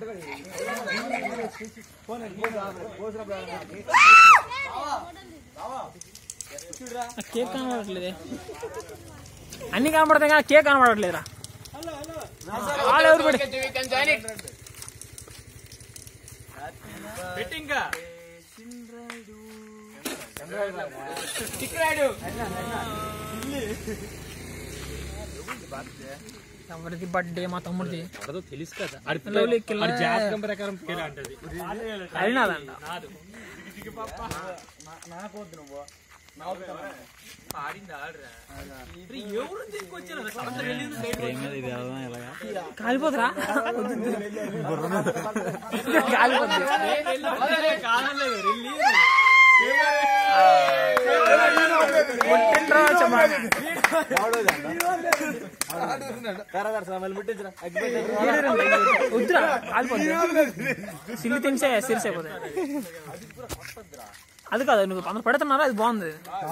Cake కనబడట్లేదే అన్ని కనబడతాయి కానీ కేక్ కనబడట్లేదురా వాళ్ళు ఎవరు పెట్టి ఎవరిది బర్త్డే మా తమ్ముడిది తెలుసు కదా లవ్లీ కిల్ల. జాతకం ప్రకారం పేరు అంటది అయినాదంట కాలిపోతురా కాలిపోతుంది కొట్టిండ్రా చెమ్మ. వద్దురా కాలిపోతుంది సిల్లి తింటే సిరిస్ అయిపోతాయి అది కాదు నువ్వు అందరు పెడుతున్నారా అది బాగుంది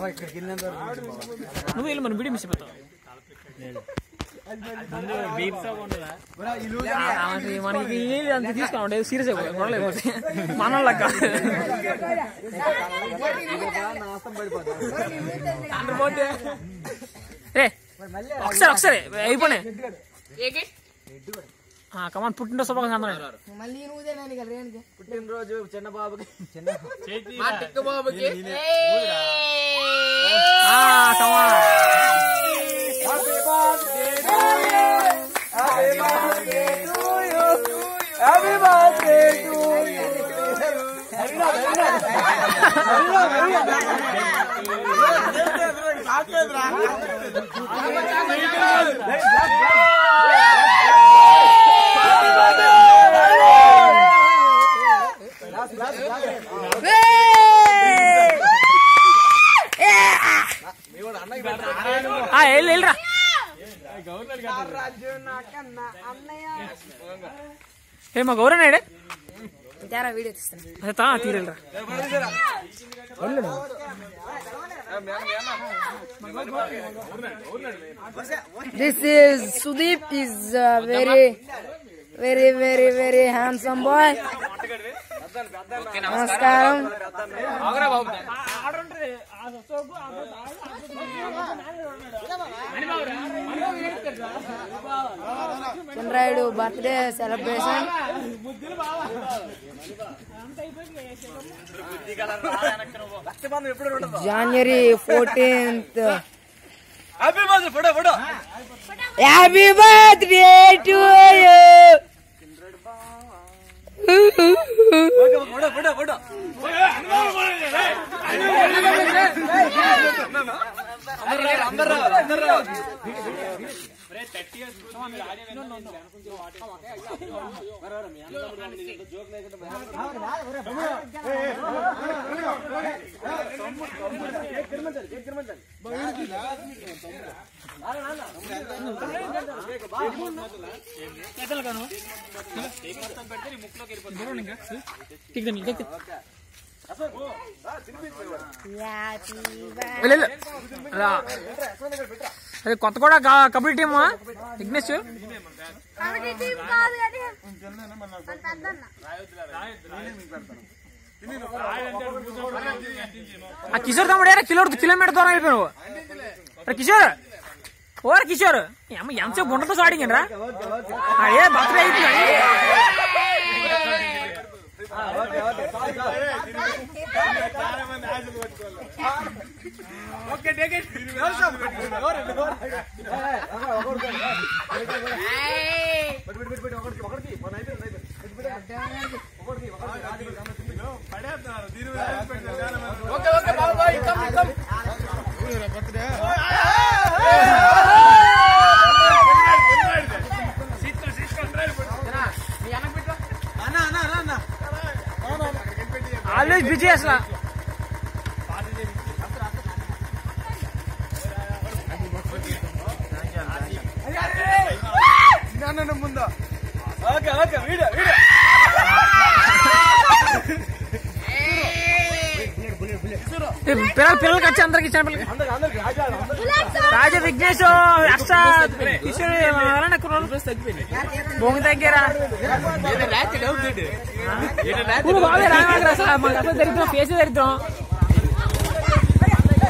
నువ్వు వెళ్ళి మన వీడియో మిస్ అయిపోతావు ఆ, అది మనకి ఏది అంత తీసుకోండి సీరియస్ అయిపోతాయి గొడవలు అయిపోతాయి మన లెక్క అందరు పోతే రే ఒకసారి ఒకసారి అయిపోయినాయి కమాన్ పుట్టిన శుభాకాంక్షలు అందరూ మళ్ళీ నువ్వుదే నేను ఇక రేణుకి పుట్టినరోజు చిన్న బాబుకి కమాన్ వెళ్ళి వెళ్ళిరా ఏ మా గౌరవనాడే తేరా వీడియో తీస్తాను అదే తా తీరెళ్ళరా This is Sudeep is uh, very, very, very, very handsome boy. నమస్కారం Chandrayudu birthday celebration January fourteenth happy birthday to you వెళ్ళు రా అదే కొత్త కూడా కా- కబడ్డీ టీమ్ విఘ్నేష్ ఆ కిషోర్ తమ్ముడు ఏరా కిలో కిలోమీటర్ దూరం అయిపోయావు రా కిషోర్ ఓరా కిషోర్ అమ్మ ఎంతసేపు గుండతో సాడింగ్ రా ఆ, ఏ బర్త్డే అయిపోయింది ఆల్వేస్ బిజీ అసలు ఏ, పిల్లలు పిల్లలకి వచ్చి అందరికి ఇచ్చిన పిల్లలకి రాజా విఘ్నేష్ అక్ష కిషోర్ ఎవరైనా బొంగు తగ్గారా నువ్వు బాగా రాగా సార్ మాకు అసలు దరిద్రం ఫేస్ దరిద్రం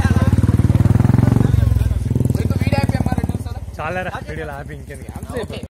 చాలా వీడియోలు ఆపి ఇంకెందుకు